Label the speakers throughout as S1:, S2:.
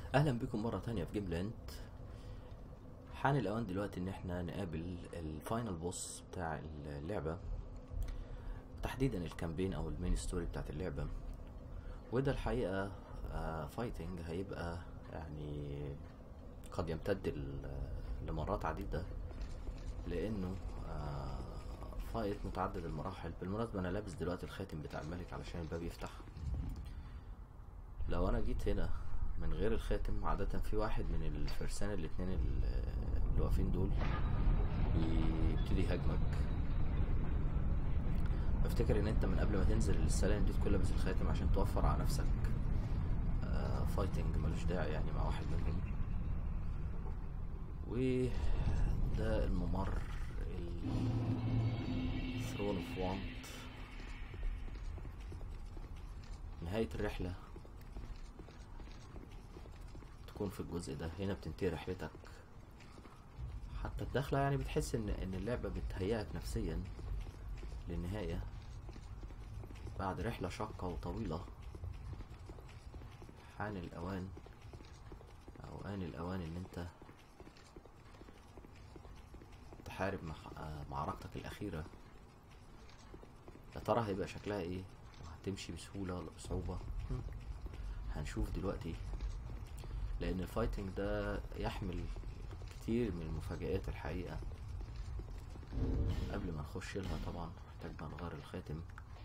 S1: اهلا بكم مرة تانية في جيم لاند حان الاوان دلوقتي ان احنا نقابل الفاينل بوس بتاع اللعبة تحديدا الكامبين او المين ستوري بتاعت اللعبة وده الحقيقة فايتنج هيبقى يعني قد يمتد ل- لمرات عديدة لانه آه، فايت متعدد المراحل بالمناسبة انا لابس دلوقتي الخاتم بتاع الملك علشان الباب يفتح لو انا جيت هنا من غير الخاتم عادة في واحد من الفرسان الاتنين ال- اللي واقفين دول بيبتدي يهاجمك بفتكر ان انت من قبل ما تنزل السلالم دي تكون لابس الخاتم عشان توفر على نفسك آه فايتنج ملوش داعي يعني مع واحد منهم وده الممر الثرون اوف وانت نهاية الرحلة تكون في الجزء ده هنا بتنتهي رحلتك حتى الدخلة يعني بتحس ان ان اللعبة بتهيئك نفسيا للنهاية بعد رحلة شاقة وطويلة حان الأوان أو آن الأوان إن أنت تحارب مع- آه، معركتك الأخيرة يا ترى هيبقى شكلها إيه وهتمشي بسهولة ولا بصعوبة هنشوف دلوقتي لأن الفايتنج ده يحمل كتير من المفاجآت الحقيقة قبل ما نخش لها طبعا محتاج بقى نغير الخاتم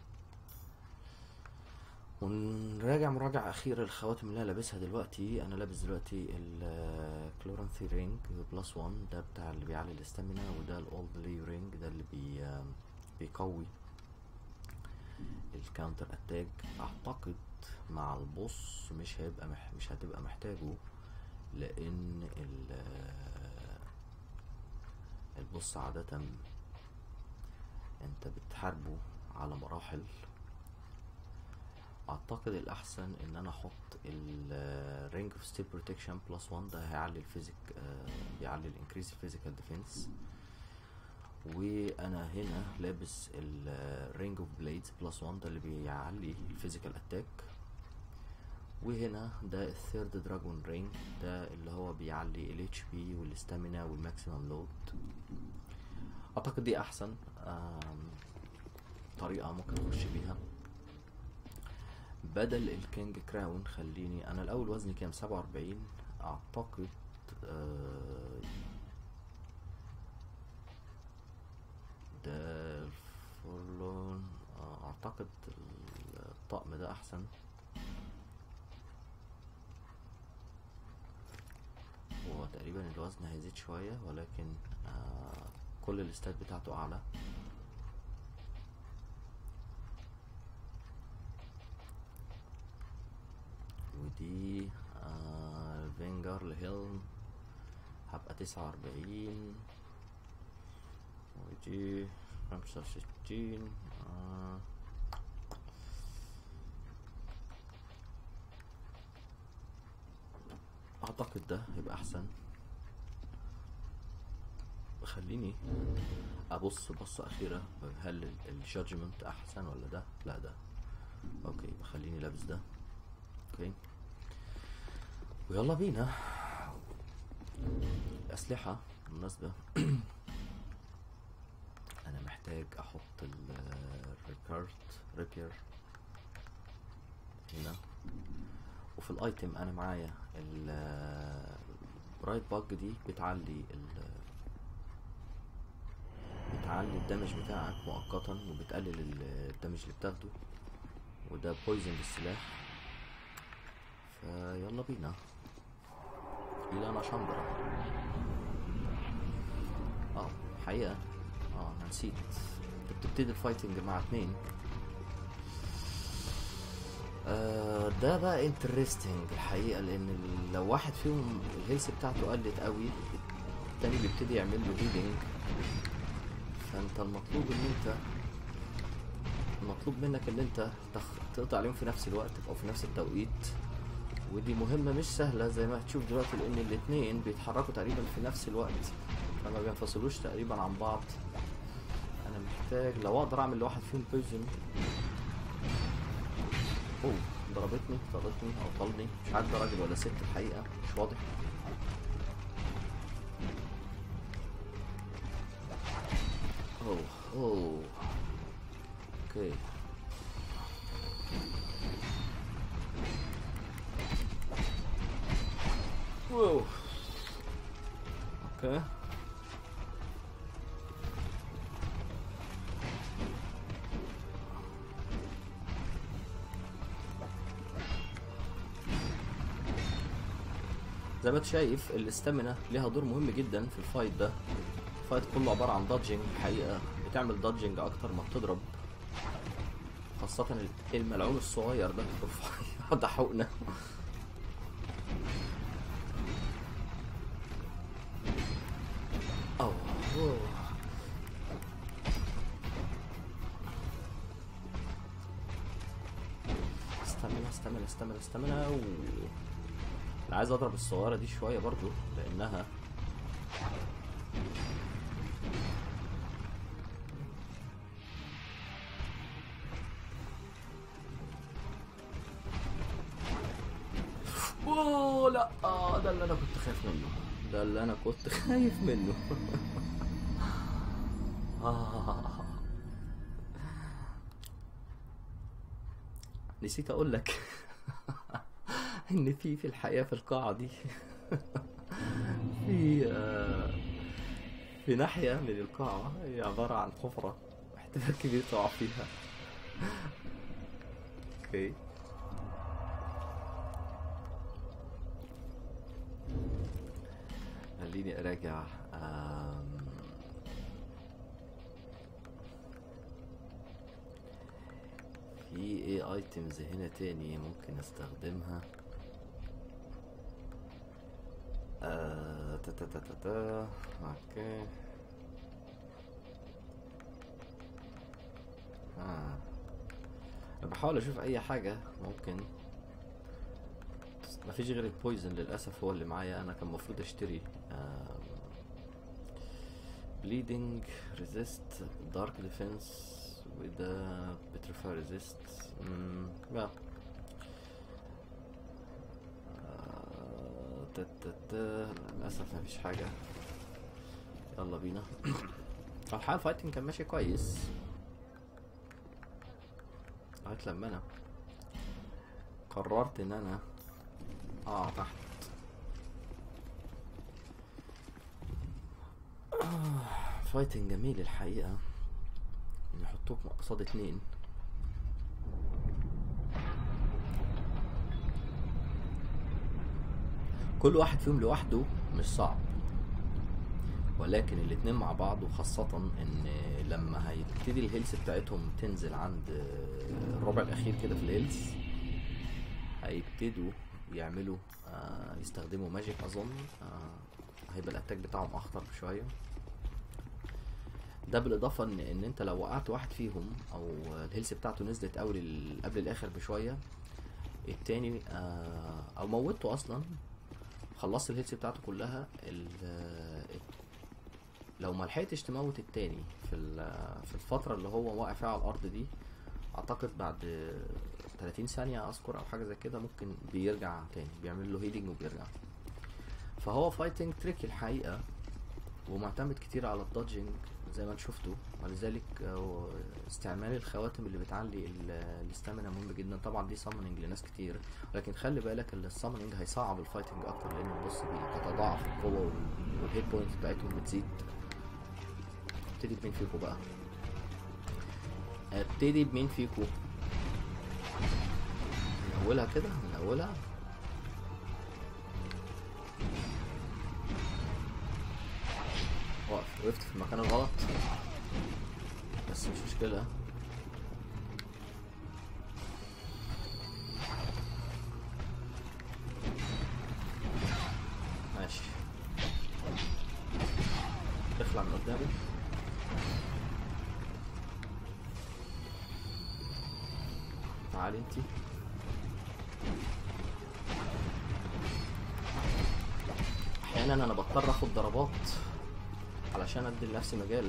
S1: ونراجع مراجعة أخيرة للخواتم اللي أنا لابسها دلوقتي أنا لابس دلوقتي الكلورانثي رينج بلس 1 ده بتاع اللي بيعلي الاستامينا وده الأولد لي رينج ده اللي بي بيقوي الكاونتر اتاك أعتقد مع البوس مش هيبقى مح مش هتبقى محتاجه لأن ال البوس عادة انت بتحاربه على مراحل اعتقد الاحسن ان انا احط الرينج اوف ستيل بروتكشن بلس 1 ده هيعلي الفيزيك آه، بيعلي الانكريز فيزيكال ديفنس وانا هنا لابس الرينج اوف بليدز بلس 1 ده اللي بيعلي الفيزيكال اتاك وهنا ده الثيرد دراجون رينج ده اللي هو بيعلي الاتش بي والاستامينا والماكسيمم لود اعتقد دي احسن آم، طريقة ممكن اخش بيها بدل الكينج كراون خليني انا الاول وزني كام سبعة واربعين اعتقد آه، ده الفورلون آه، اعتقد الطقم ده احسن هو تقريبا الوزن هيزيد شوية ولكن آه كل الاستات بتاعته اعلى ودي آه فينجر الهيلم هبقى تسعة واربعين ودي خمسة وستين آه اعتقد ده يبقى احسن خليني ابص بصة اخيرة هل الجادجمنت احسن ولا ده لا ده اوكي يبقى خليني لابس ده اوكي ويلا بينا اسلحة بالمناسبة انا محتاج احط الريكارت ريبير هنا وفي الايتم انا معايا البرايت باج دي بتعلي ال بتعلي الدمج بتاعك مؤقتا وبتقلل ال- الدمج اللي بتاخده وده بويزن للسلاح فيلا بينا الى انا شمبرة اه حقيقة اه انا نسيت انت بتبتدي الفايتنج مع اتنين آه ده بقى انترستنج الحقيقة لان ال- لو واحد فيهم الهيلث بتاعته قلت قوي التاني بيبتدي يعمل له هيلينج فانت المطلوب ان انت المطلوب منك ان انت تخ- تقطع عليهم في نفس الوقت او في نفس التوقيت ودي مهمة مش سهلة زي ما هتشوف دلوقتي لان الاتنين بيتحركوا تقريبا في نفس الوقت فما بينفصلوش تقريبا عن بعض انا محتاج لو اقدر اعمل لواحد فيهم بويزن اوه ضربتني طردتني او طلني مش عارف ده راجل ولا ست الحقيقه مش واضح اوه اوه اوكي واو اوكي زي ما انت شايف الاستامينا ليها دور مهم جدا في الفايت ده الفايت كله عبارة عن دادجنج الحقيقة بتعمل دادجنج اكتر ما بتضرب خاصة الملعون الصغير ده رفيع ده حقنة أوه. أوه. استمنا استمنا استمنا استمنا و... انا عايز اضرب الصغيرة دي شوية برضو لانها اوه لا آه ده اللي انا كنت خايف منه ده اللي انا كنت خايف منه آه. نسيت اقول لك ان في في الحقيقه في القاعه دي في آه، في ناحيه من القاعه هي عباره عن حفره احتمال كبير تقع فيها اوكي خليني اراجع آم، في ايه ايتمز هنا تاني ممكن استخدمها آه، تا تا تا تا تا اوكي آه. أنا بحاول اشوف اي حاجة ممكن ما فيش غير البويزن للاسف هو اللي معايا انا كان المفروض اشتري بليدنج ريزيست دارك ديفنس وده بترفع ريزيست لا آه، تا تا تا للاسف ما فيش حاجة يلا بينا الحقيقة الفايتنج كان ماشي كويس لغاية لما انا قررت ان انا اه تحت آه، فايتنج جميل الحقيقة يحطوك قصاد اتنين كل واحد فيهم لوحده مش صعب ولكن الاتنين مع بعض وخاصة ان لما هيبتدي الهيلث بتاعتهم تنزل عند الربع الاخير كده في الهيلث هيبتدوا يعملوا آه يستخدموا ماجيك اظن آه هيبقى الاتاك بتاعهم اخطر بشويه ده بالاضافه ان ان انت لو وقعت واحد فيهم او الهيلث بتاعته نزلت قوي لل- قبل الاخر بشويه التاني آه او موته اصلا خلصت الهيلث بتاعته كلها ال- آه، لو ما لحقتش تموت التاني في ال- في الفتره اللي هو واقع فيها على الارض دي اعتقد بعد 30 ثانيه اذكر او حاجه زي كده ممكن بيرجع تاني بيعمل له هيلينج وبيرجع فهو فايتنج تريك الحقيقه ومعتمد كتير على الدodging زي ما انت شفتوا ولذلك آه، استعمال الخواتم اللي بتعلي ال- الاستامينا مهم جدا طبعا دي سامونينج لناس كتير لكن خلي بالك ان السامونينج هيصعب الفايتنج اكتر لان البص بتتضاعف القوه وال- والهيت بوينت بتاعتهم بتزيد ابتدي بمين فيكم بقى ابتدي بمين فيكم من اولها كده من اولها واقف وقفت في المكان الغلط بس مش مشكلة ماشي اخلع من قدامي تعالي انتي احيانا انا بضطر اخد ضربات علشان ادي لنفسي مجال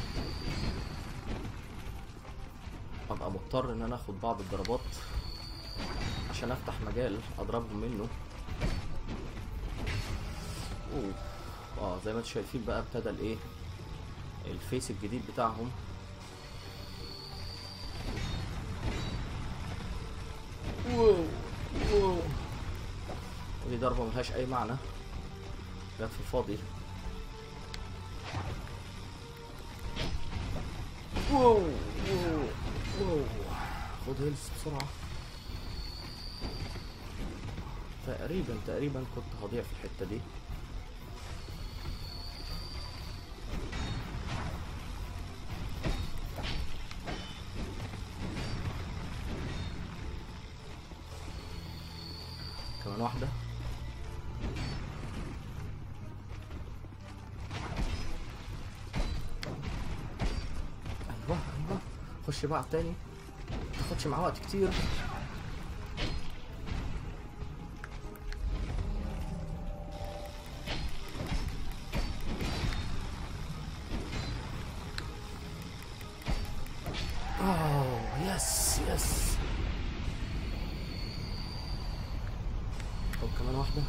S1: ابقى مضطر ان انا اخد بعض الضربات عشان افتح مجال اضربهم منه اوه اه زي ما انتم شايفين بقى ابتدى الايه الفيس الجديد بتاعهم واو واو ودي ضربة ملهاش أي معنى جت في الفاضي واو واو واو خد هيلث بسرعة تقريبا تقريبا كنت هضيع في الحتة دي كمان واحدة ايوه ايوه خش بقى على التاني متاخدش معاه وقت كتير اوه يس يس طب كمان واحدة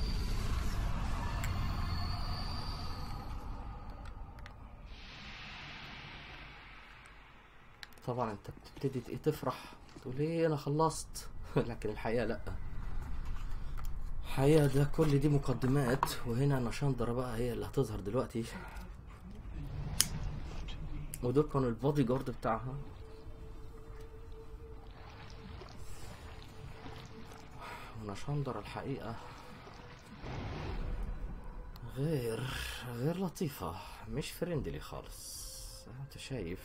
S1: طبعا انت بتبتدي ايه تفرح تقول ايه انا خلصت لكن الحقيقة لا الحقيقة ده كل دي مقدمات وهنا نشندرة بقى هي اللي هتظهر دلوقتي ودول كانوا البودي جارد بتاعها ونشندرة الحقيقة غير غير لطيفة مش فريندلي خالص انت شايف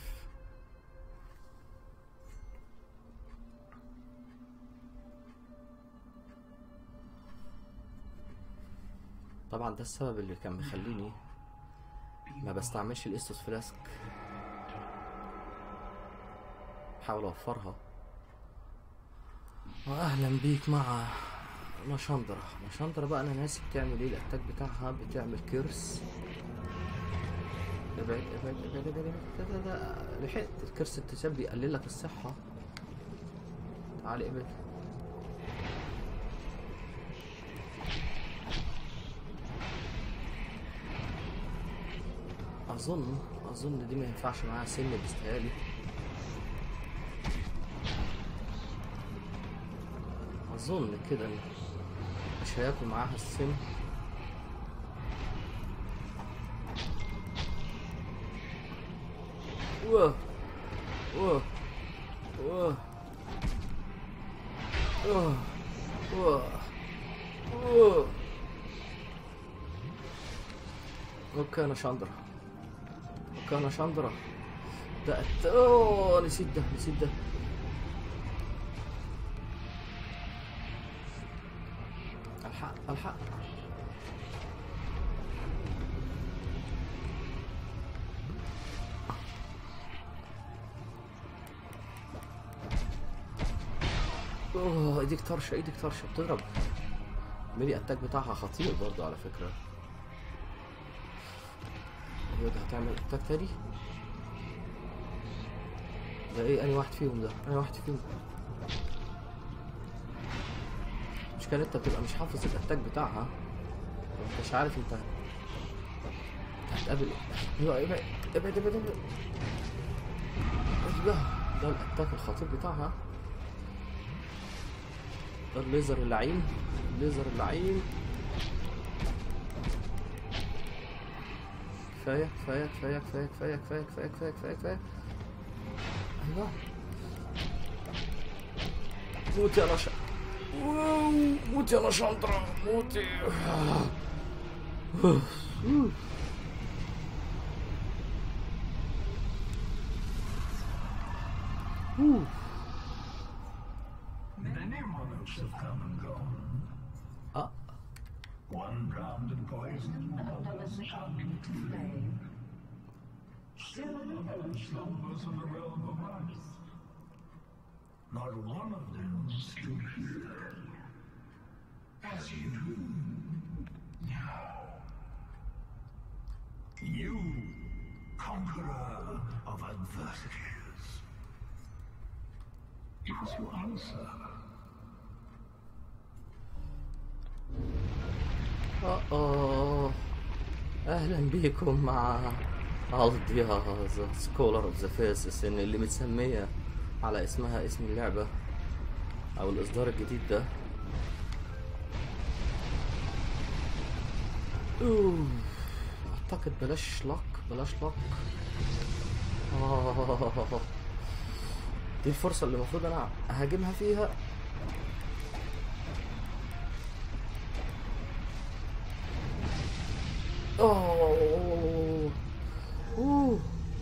S1: طبعا ده السبب اللي كان مخليني ما بستعملش الاستوس فلاسك بحاول اوفرها واهلا بيك مع نشندرة نشندرة بقى انا ناسي بتعمل ايه الاتاك بتاعها بتعمل كيرس ابعد ابعد ابعد ابعد ابعد لا لا لا لحقت الكرس التشاب بيقلل لك الصحة تعالي ابعد اظن اظن دي ما ينفعش معاها سن بيستهالي اظن كده إن مش هياكل معاها السم واه واه واه واه واه واه اوكي انا شاندرا اوكي انا شاندرا ده الت- اوه نسيت ده نسيت ده الحق الحق اوه ايديك طرشه ايديك طرشه بتضرب الميدي اتاك بتاعها خطير برضه على فكره الواد هتعمل اتاك تاني ده ايه انهي واحد فيهم ده انهي واحد فيهم المشكلة انت بتبقى مش حافظ الاتاك بتاعها مش عارف انت انت هتقابل ايوه ابعد ابعد ابعد ابعد ايوه ده الاتاك الخطير بتاعها ده الليزر اللعين الليزر اللعين كفاية كفاية كفاية كفاية كفاية كفاية كفاية كفاية كفاية كفاية ايوه موت يا رشا واو موت يا نشاندرا موتي
S2: Many monarchs have come and gone.
S1: اه
S2: One drowned in poison, another succumbed to flame. Still another slumbers in the realm of ice. Not one of them stood here. As you do. Now. You, conqueror of adversities. It was your answer.
S1: أوه. اهلا بيكم مع الديا ذا سكولر اوف ذا فيسس ان اللي متسميه على اسمها اسم اللعبه او الاصدار الجديد ده أوه. اعتقد بلاش لك بلاش لك آه. دي الفرصة اللي المفروض انا اهاجمها فيها اوه اوه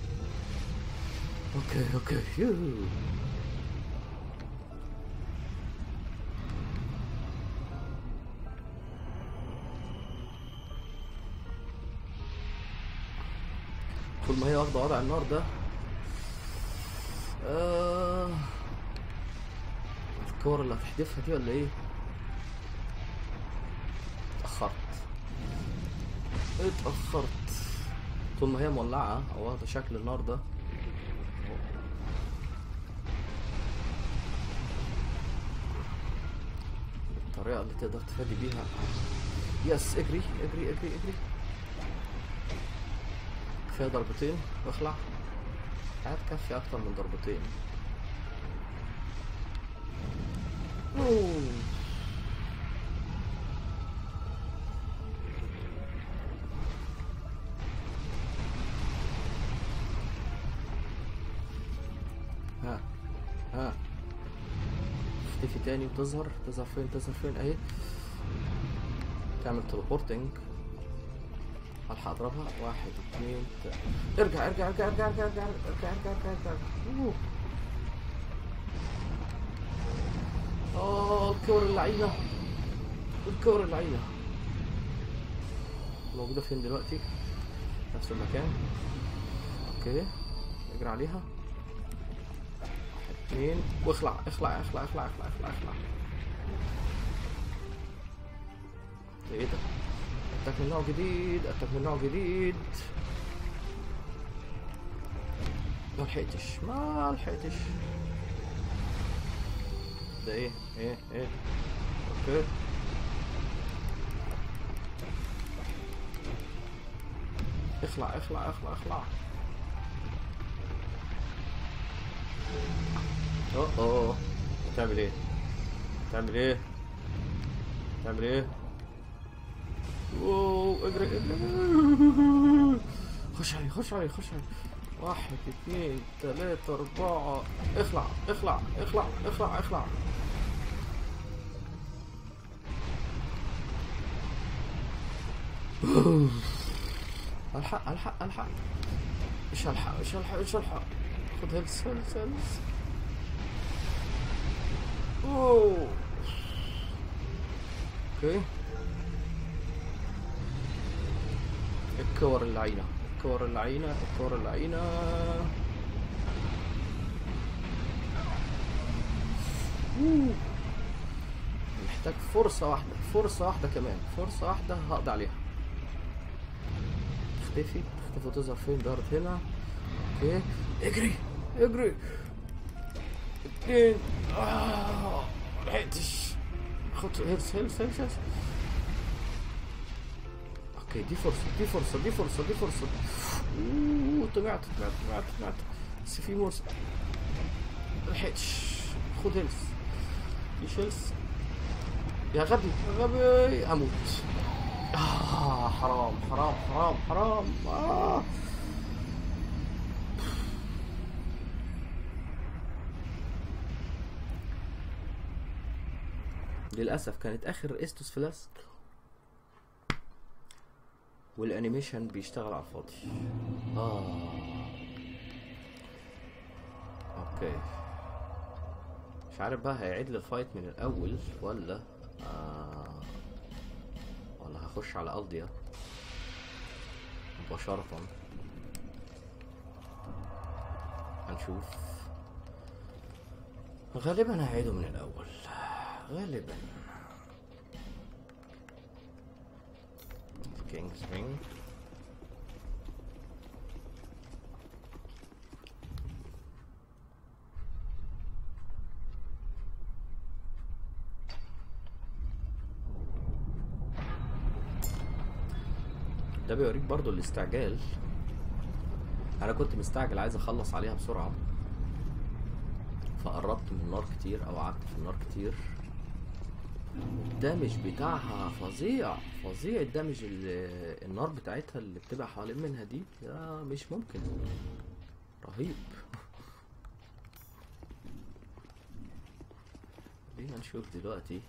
S1: اوكي اوكي يو طول ما هي واخدة وضع النار ده آه... الكور اللي هتحدفها دي ولا ايه؟ اتأخرت اتأخرت طول ما هي مولعة أو واخدة شكل النار ده الطريقة اللي تقدر تفادي بيها يس اجري اجري اجري اجري كفاية ضربتين واخلع هتكفي أكتر من ضربتين أوه. ها ها تختفي تاني وتظهر تظهر فين تظهر فين اهي تعمل تليبورتنج الحق اضربها واحد اثنين تلاتة. ارجع ارجع ارجع ارجع ارجع ارجع ارجع ارجع ارجع ارجع أوه. اه الكور اللعينة الكور اللعينة موجودة فين دلوقتي؟ نفس المكان اوكي اجري عليها واحد اثنين واخلع اخلع اخلع اخلع اخلع اخلع اخلع ده ايه ده؟ اتاك من نوع جديد اتاك من نوع جديد ما لحقتش ما لحقتش ده ايه ايه ايه اوكي اخلع اخلع اخلع اخلع اوه اوه تعمل ايه تعمل ايه تعمل ايه واو اجري اجري خش علي خش علي خش علي واحد اثنين ثلاثة أربعة اخلع اخلع اخلع اخلع اخلع الحق الحق الحق ايش الحق ايش الحق ايش الحق خد هيلث هيلث هيلث اوه اوكي الكور اللعينة الكور اللعينة الكور اللعينة أوه. محتاج فرصة واحدة فرصة واحدة كمان فرصة واحدة هقضي عليها تختفي تختفي وتظهر فين ظهرت هنا اوكي اجري اجري اتنين آه. ملحقتش خد هيلث هيلث هيلث هيلث اوكي دي فرصة دي فرصة دي فرصة دي فرصة اوه طلعت طلعت طلعت طلعت بس في فرصة ملحقتش خد هيلث مفيش هيلث يا غبي يا غبي اموت آه حرام حرام حرام حرام آه. للأسف كانت آخر استوس فلاسك والانيميشن بيشتغل على الفاضي اه اوكي مش عارف بقى هيعيد لي الفايت من الاول ولا آه ولا هخش على الديا مباشرة هنشوف غالبا هعيده من الاول غالبا King's Ring. ده بيوريك برضو الاستعجال انا كنت مستعجل عايز اخلص عليها بسرعة فقربت من النار كتير او قعدت في النار كتير الدمج بتاعها فظيع فظيع الدمج ال- النار بتاعتها اللي بتبقى حوالين منها دي يا مش ممكن رهيب خلينا نشوف دلوقتي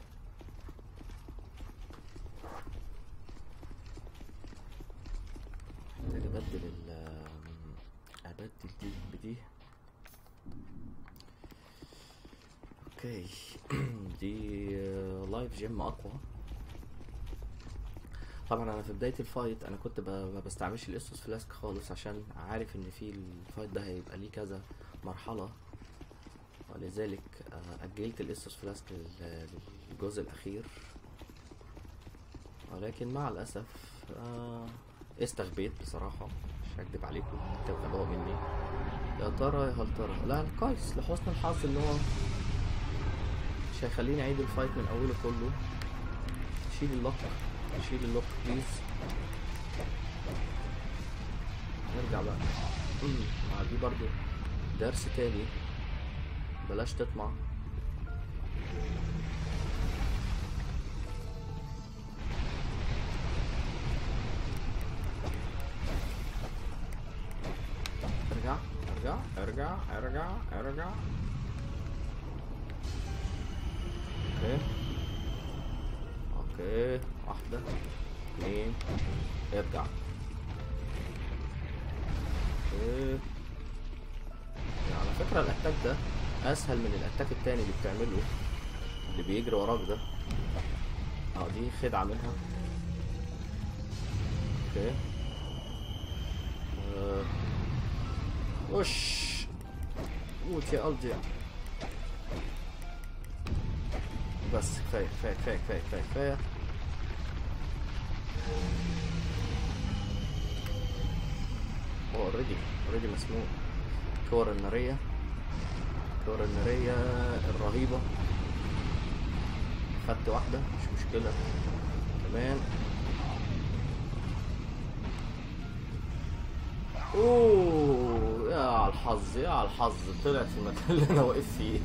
S1: محتاج ابدل ال ابدل دي بدي اوكي دي لايف جيم اقوى طبعا انا في بدايه الفايت انا كنت ب- ما بستعملش الاسوس فلاسك خالص عشان عارف ان في الفايت ده هيبقى ليه كذا مرحله ولذلك آه، اجلت الاسوس فلاسك لل- للجزء الاخير ولكن مع الاسف آه، استغبيت بصراحه مش هكدب عليكم كان غباء مني يا ترى يا هل ترى لا كويس لحسن الحظ ان هو مش هيخليني اعيد الفايت من اوله كله شيل اللوك شيل اللوك بليز نرجع بقى مم، مع دي برضو درس تاني بلاش تطمع ارجع ارجع ارجع ارجع ارجع اوكي اوكي واحدة اثنين ارجع اوكي يعني على فكرة الاتاك ده اسهل من الاتاك التاني اللي بتعمله اللي بيجري وراك ده اه دي خدعة منها اوكي آه. وش موت يا قلبي بس كفاية كفاية كفاية كفاية كفاية كفاية هو اوريدي اوريدي مسموع الكور النارية الكور النارية الرهيبة خدت واحدة مش مشكلة كمان اوه يا على الحظ يا على الحظ طلعت في المكان اللي انا واقف فيه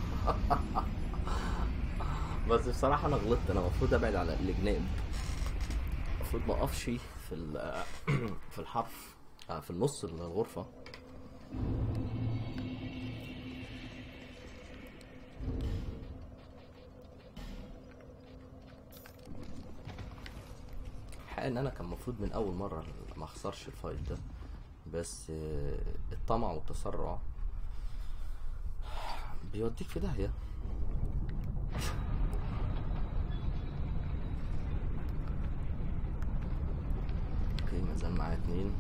S1: بس بصراحة انا غلطت انا المفروض ابعد على الجناب المفروض ما اقفش في ال- في الحرف آه، في النص الغرفة الحقيقة ان انا كان المفروض من اول مرة ما اخسرش الفايت ده بس آه، الطمع والتسرع بيوديك في داهية اوكي ما زال معايا اتنين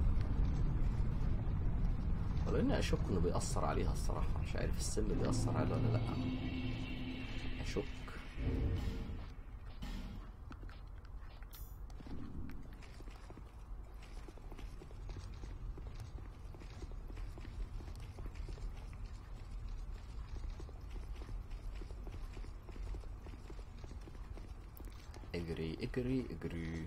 S1: ولو اني اشك انه بيأثر عليها الصراحة مش عارف السم بيأثر عليها ولا لأ اشك اجري اجري اجري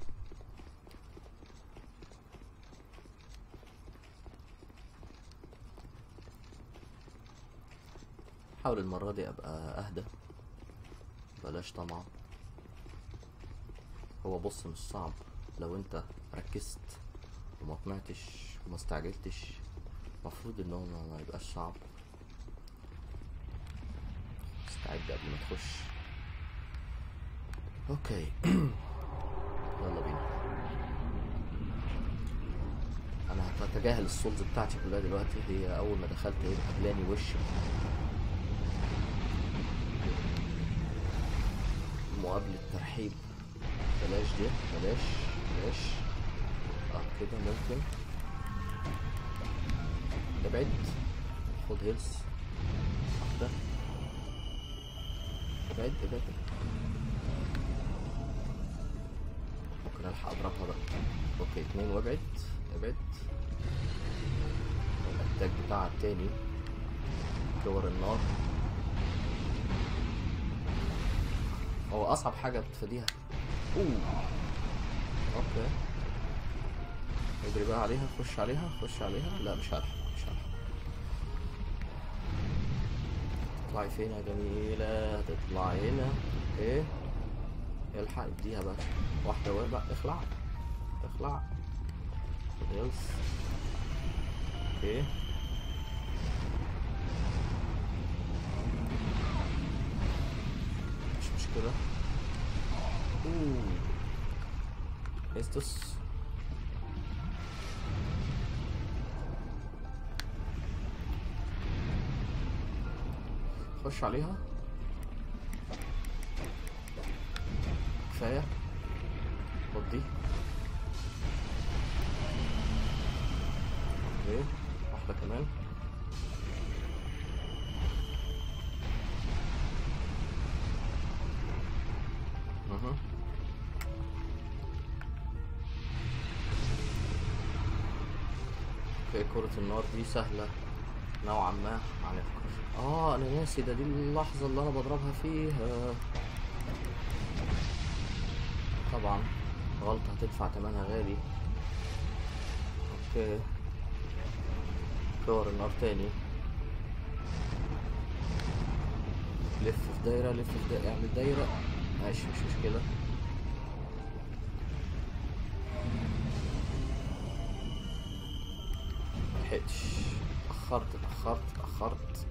S1: حاول المرة دي ابقى اهدى بلاش طمع هو بص مش صعب لو انت ركزت وما طمعتش وما استعجلتش المفروض ان هو ما ما يبقاش صعب استعد قبل ما تخش اوكي يلا بينا انا هتجاهل السولز بتاعتي كلها دلوقتي هي اول ما دخلت هي قبلاني وش مقابلة ترحيب بلاش دي بلاش بلاش اه كده ممكن ابعد خد هيلز واحدة ابعد ابعد ممكن الحق اضربها بقى اوكي اتنين وابعد ابعد الاتاك بتاعها التاني كور النار هو اصعب حاجه بتفاديها اوه اوكي اجري بقى عليها خش عليها خش عليها لا مش هلحق مش هلحق تطلعي فين يا جميلة تطلعي هنا ايه الحق اديها بقى واحدة واربع اخلع اخلع يلس اوكي مش مشكلة اوه estos خش عليها كفاية خد دي اوكي واحدة كمان اها اوكي كرة النار دي سهلة نوعا ما عن الكرة اه انا ناسي ده دي اللحظة اللي انا بضربها فيها طبعا غلطة هتدفع تمنها غالي اوكي كور النار تاني لف في دايرة لف في دايرة اعمل دايرة ماشي مش مشكلة ملحقتش اتأخرت اتأخرت اتأخرت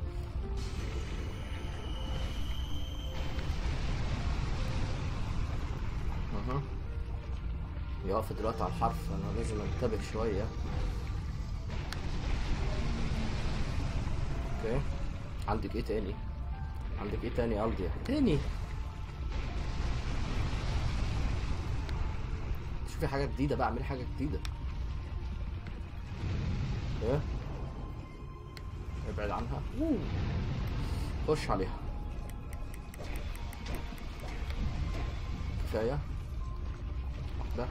S1: اها يقف دلوقتي على الحرف انا لازم انتبه شوية اوكي عندك ايه تاني عندك ايه تاني يا الديا تاني شوفي حاجة جديدة بقى اعملي حاجة جديدة ايه ابعد عنها أوه. خش عليها كفاية واحدة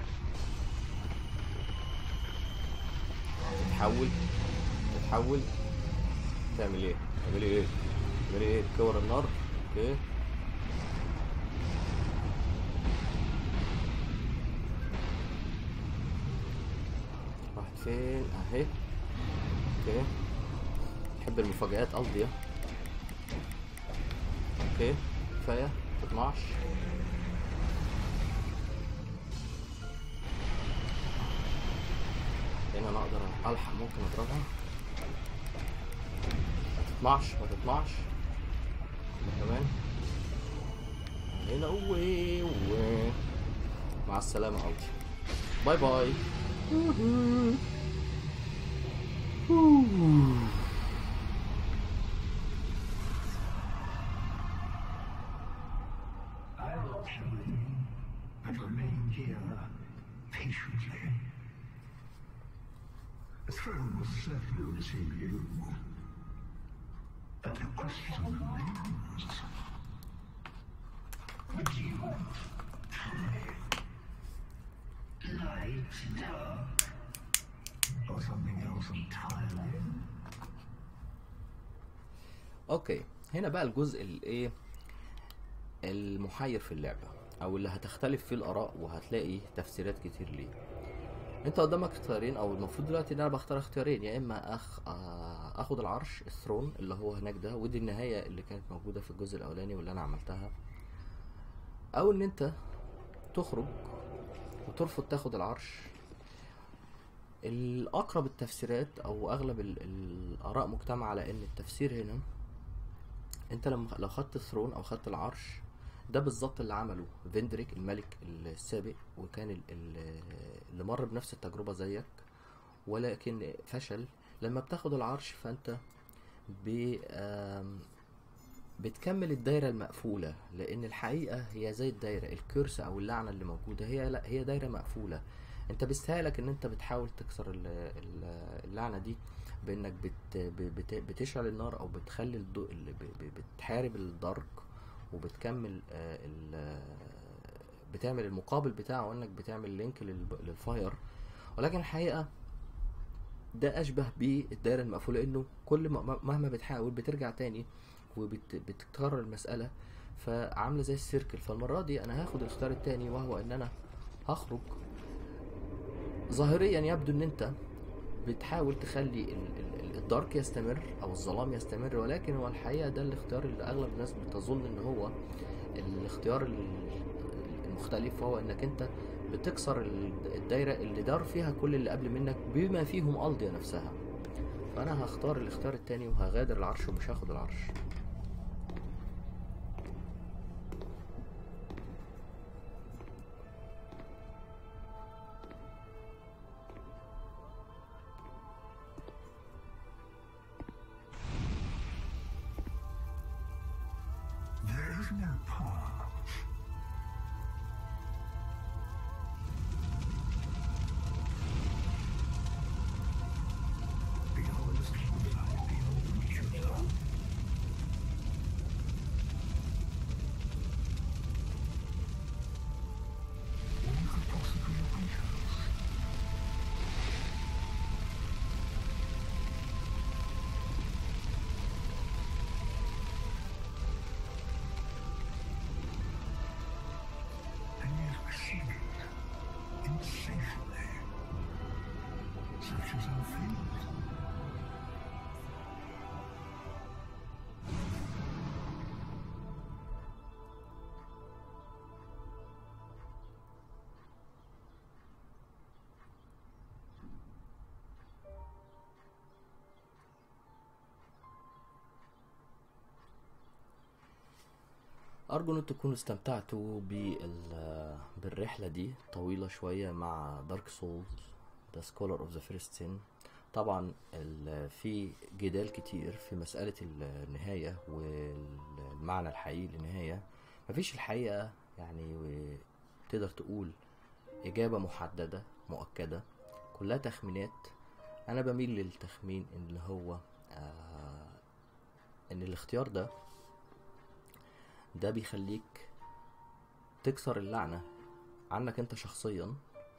S1: تتحول تتحول تعمل ايه تعمل ايه تعمل ايه كور النار اوكي راحت فين اهي اوكي تحب المفاجآت قصدي اوكي كفاية تطمعش هنا انا اقدر الحق ممكن اضربها ما تطمعش ما تطمعش هنا كمان هنا اوه اوه مع السلامة قلبي باي باي
S2: I will tell you, but remain here patiently. The throne will certainly receive you. But the question remains. Would you pray? Light, dark, or something else entirely?
S1: اوكي هنا بقى الجزء الايه المحير في اللعبة او اللي هتختلف فيه الاراء وهتلاقي تفسيرات كتير ليه انت قدامك اختيارين او المفروض دلوقتي ان انا بختار اختيارين يا اما أخ... آه، اخد العرش الثرون اللي هو هناك ده ودي النهاية اللي كانت موجودة في الجزء الاولاني واللي انا عملتها او ان انت تخرج وترفض تاخد العرش الاقرب التفسيرات او اغلب ال- الاراء مجتمعة على ان التفسير هنا انت لما لو خدت الثرون او خدت العرش ده بالظبط اللي عمله فيندريك الملك السابق وكان ال- ال- اللي مر بنفس التجربة زيك ولكن فشل لما بتاخد العرش فانت ب آم، بتكمل الدايرة المقفولة لأن الحقيقة هي زي الدايرة الكرسي أو اللعنة اللي موجودة هي لا هي دايرة مقفولة أنت بيستاهلك إن أنت بتحاول تكسر ال- ال- اللعنة دي بإنك بت بت بتشعل النار أو بتخلي الضوء اللي ب- ب- بتحارب الدارك وبتكمل آه، ال- بتعمل المقابل بتاعه إنك بتعمل لينك للب- للفاير ولكن الحقيقة ده اشبه بالدايره المقفوله انه كل ما مهما بتحاول بترجع تاني وبتكرر المساله فعامله زي السيركل فالمره دي انا هاخد الاختيار التاني وهو ان انا هخرج ظاهريا يبدو ان انت بتحاول تخلي ال- ال- ال- الدارك يستمر او الظلام يستمر ولكن هو الحقيقه ده الاختيار اللي اغلب الناس بتظن ان هو الاختيار ال- المختلف وهو انك انت بتكسر ال- الدايره اللي دار فيها كل اللي قبل منك بما فيهم الضيا نفسها فانا هختار الاختيار التاني وهغادر العرش ومش هاخد العرش
S2: There is no pause. Behold the king's eye, behold the nature's law. What could possibly await us? and yet we see it insatiably, such as our fate.
S1: ارجو ان تكونوا استمتعتوا بال بالرحله دي طويله شويه مع دارك سولز ذا سكولر اوف ذا فيرست سين طبعا ال- في جدال كتير في مساله النهايه والمعنى الحقيقي للنهايه مفيش الحقيقه يعني تقدر تقول اجابه محدده مؤكده كلها تخمينات انا بميل للتخمين اللي هو آه ان الاختيار ده ده بيخليك تكسر اللعنة عنك انت شخصيا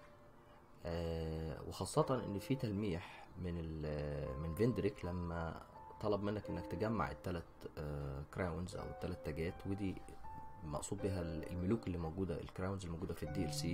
S1: آه وخاصة ان في تلميح من ال- من فيندريك لما طلب منك انك تجمع التلات آه كراونز او التلات تاجات ودي مقصود بها الملوك اللي موجودة الكراونز الموجودة في الدي ال سي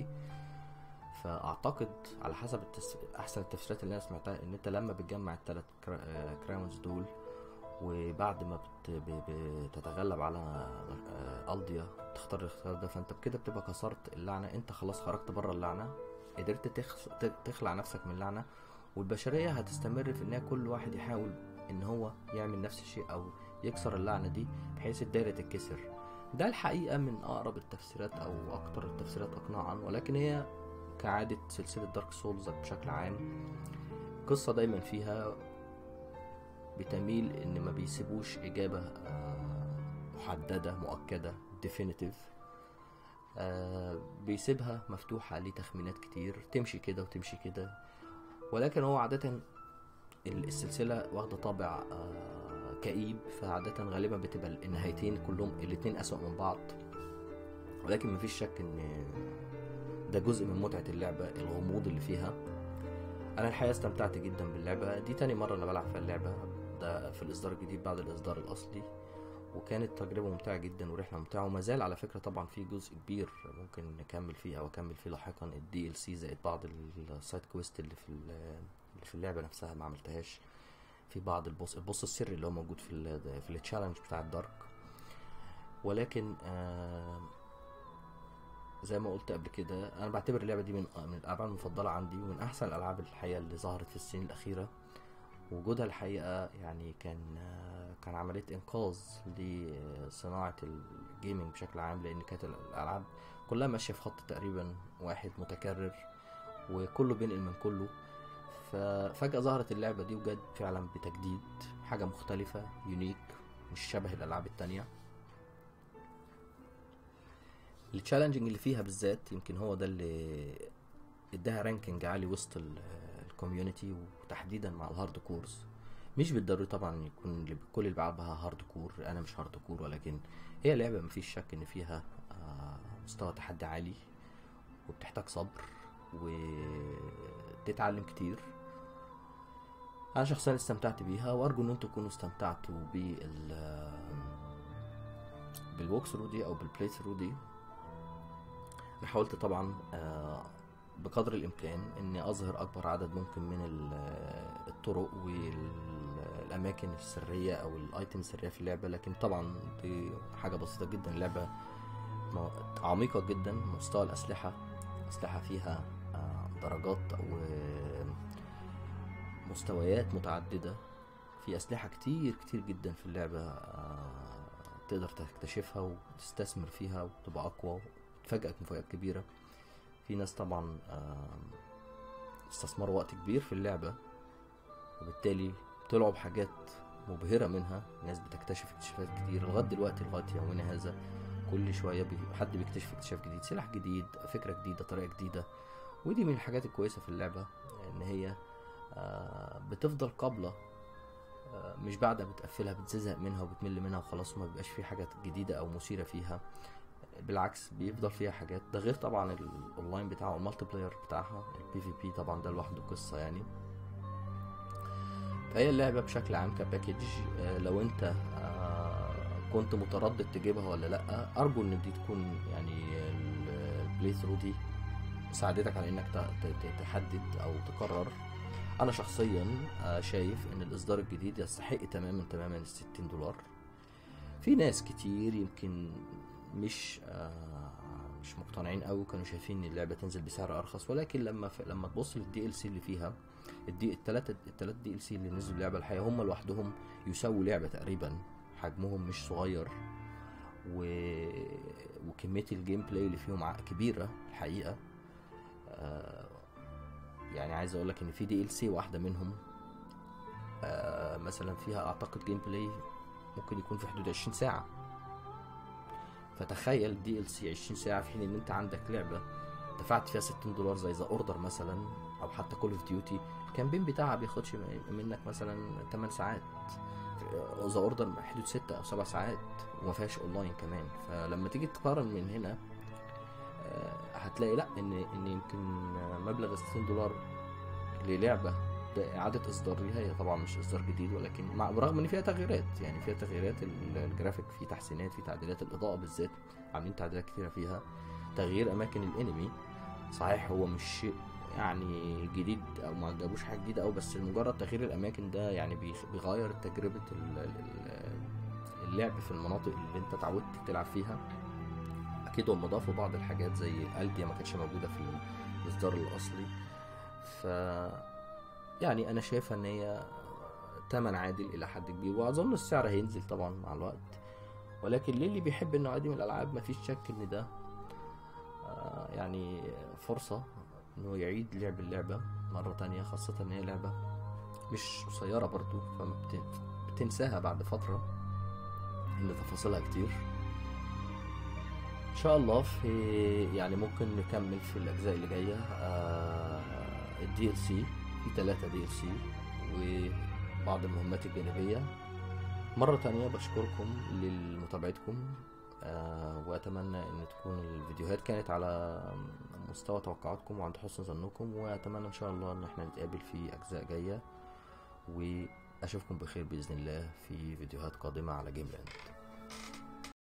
S1: فاعتقد على حسب التس... احسن التفسيرات اللي انا سمعتها ان انت لما بتجمع التلات كرا... آه، كراونز دول وبعد ما بت... ب... بتتغلب على آه، الضيا تختار الاختيار ده فانت بكده بتبقى كسرت اللعنه انت خلاص خرجت بره اللعنه قدرت تخ... ت- تخلع نفسك من اللعنه والبشريه هتستمر في انها كل واحد يحاول ان هو يعمل نفس الشيء او يكسر اللعنه دي بحيث الدايره تتكسر ده الحقيقه من اقرب التفسيرات او اكتر التفسيرات اقناعا ولكن هي كعاده سلسله دارك سولز بشكل عام قصه دايما فيها بتميل ان ما بيسيبوش اجابه آه، محدده مؤكده definitive آه، بيسيبها مفتوحه لتخمينات كتير تمشي كده وتمشي كده ولكن هو عاده ال- السلسله واخده طابع آه، كئيب فعاده غالبا بتبقى النهايتين كلهم الاتنين اسوأ من بعض ولكن مفيش شك ان ده جزء من متعه اللعبه الغموض اللي فيها انا الحقيقه استمتعت جدا باللعبه دي تاني مره انا بلعب فيها اللعبه ده في الاصدار الجديد بعد الاصدار الاصلي وكانت تجربه ممتعه جدا ورحله ممتعه وما زال على فكره طبعا في جزء كبير ممكن نكمل فيه او اكمل فيه لاحقا الدي ال سي زائد بعض السايد كويست اللي في ال- اللي في اللعبه نفسها ما عملتهاش في بعض البوس البوس السري اللي هو موجود في ال في التشالنج بتاع الدارك ولكن آه زي ما قلت قبل كده انا بعتبر اللعبه دي من من الالعاب المفضله عندي ومن احسن الالعاب الحقيقه اللي ظهرت في السنين الاخيره وجودها الحقيقه يعني كان كان عمليه انقاذ لصناعه الجيمنج بشكل عام لان كانت الالعاب كلها ماشيه في خط تقريبا واحد متكرر وكله بينقل من كله ففجأة ظهرت اللعبة دي وجد فعلا بتجديد حاجة مختلفة يونيك مش شبه الألعاب التانية التشالنجنج اللي فيها بالذات يمكن هو ده اللي اداها رانكينج عالي وسط ال- الكوميونتي وتحديدا مع الهارد كورز مش بالضروري طبعا يكون اللي- كل اللي بيلعبها هارد كور انا مش هارد كور ولكن هي لعبه مفيش شك ان فيها آه، مستوى تحدي عالي وبتحتاج صبر وتتعلم كتير انا شخصيا استمتعت بيها وارجو ان انتم تكونوا استمتعتوا بال بالووك ثرو دي او بالبلاي ثرو دي انا حاولت طبعا آه، بقدر الامكان اني اظهر اكبر عدد ممكن من ال- الطرق والاماكن السريه او الايتم السريه في اللعبه لكن طبعا دي حاجه بسيطه جدا اللعبه م- عميقه جدا مستوى الاسلحه اسلحه فيها آه، درجات او مستويات متعدده في اسلحه كتير كتير جدا في اللعبه آه، تقدر تكتشفها وتستثمر فيها وتبقى اقوى وتفاجئك مفاجآت كبيره في ناس طبعا آم، استثمروا وقت كبير في اللعبة وبالتالي طلعوا بحاجات مبهرة منها ناس بتكتشف اكتشافات كتير لغاية دلوقتي لغاية يومنا هذا كل شوية بي... حد بيكتشف اكتشاف جديد سلاح جديد فكرة جديدة طريقة جديدة ودي من الحاجات الكويسة في اللعبة ان هي آه، بتفضل قابلة آه، مش بعد ما بتقفلها بتزهق منها وبتمل منها وخلاص وما بيبقاش في حاجات جديدة او مثيرة فيها بالعكس بيفضل فيها حاجات ده غير طبعا الاونلاين بتاعها المالتي بلاير بتاعها البي في بي طبعا ده لوحده قصه يعني فهي اللعبه بشكل عام كباكج آه، لو انت آه، كنت متردد تجيبها ولا لا ارجو ان دي تكون يعني ال- البلاي ثرو دي ساعدتك على انك ت- ت- ت- تحدد او تقرر انا شخصيا آه، شايف ان الاصدار الجديد يستحق تماما تماما ال 60 دولار في ناس كتير يمكن مش آه مش مقتنعين قوي كانوا شايفين ان اللعبه تنزل بسعر ارخص ولكن لما ف... لما تبص للدي ال سي اللي فيها الدي التلاتة التلات دي ال سي اللي نزلوا اللعبه الحقيقه هم لوحدهم يساووا لعبه تقريبا حجمهم مش صغير و... وكميه الجيم بلاي اللي فيهم ع- كبيره الحقيقه آه يعني عايز اقول لك ان في دي ال سي واحده منهم آه مثلا فيها اعتقد جيم بلاي ممكن يكون في حدود 20 ساعه فتخيل دي ال سي 20 ساعه في حين ان انت عندك لعبه دفعت فيها 60 دولار زي ذا اوردر مثلا او حتى كول اوف ديوتي الكامبين بتاعها بياخدش منك مثلا 8 ساعات ذا اوردر حدود 6 او 7 ساعات وما فيهاش اونلاين كمان فلما تيجي تقارن من هنا آه، هتلاقي لا ان ان يمكن مبلغ 60 دولار للعبه ده اعاده اصدار ليها هي طبعا مش اصدار جديد ولكن مع برغم ان فيها تغييرات يعني فيها تغييرات ال- الجرافيك في تحسينات في تعديلات الاضاءه بالذات عاملين تعديلات كتيره فيها تغيير اماكن الانمي صحيح هو مش شيء يعني جديد او ما جابوش حاجه جديده او بس مجرد تغيير الاماكن ده يعني بيخ- بيغير تجربه ال- ال- اللعب في المناطق اللي انت اتعودت تلعب فيها اكيد هم ضافوا بعض الحاجات زي الديا ما كانتش موجوده في الاصدار الاصلي ف يعني انا شايفها ان هي تمن عادل الى حد كبير واظن السعر هينزل طبعا مع الوقت ولكن للي بيحب النوعيه دي من الالعاب مفيش شك ان ده آه، يعني فرصه انه يعيد لعب اللعبه مره تانية خاصه ان هي لعبه مش قصيره برضو فبتنساها بعد فتره ان تفاصيلها كتير ان شاء الله في يعني ممكن نكمل في الاجزاء اللي جايه الدي ال سي في ثلاثة دي ال سي وبعض المهمات الجانبية مرة تانية بشكركم لمتابعتكم آه وأتمنى أن تكون الفيديوهات كانت على مستوى توقعاتكم وعند حسن ظنكم وأتمنى إن شاء الله أن احنا نتقابل في أجزاء جاية وأشوفكم بخير بإذن الله في فيديوهات قادمة على جيم لاند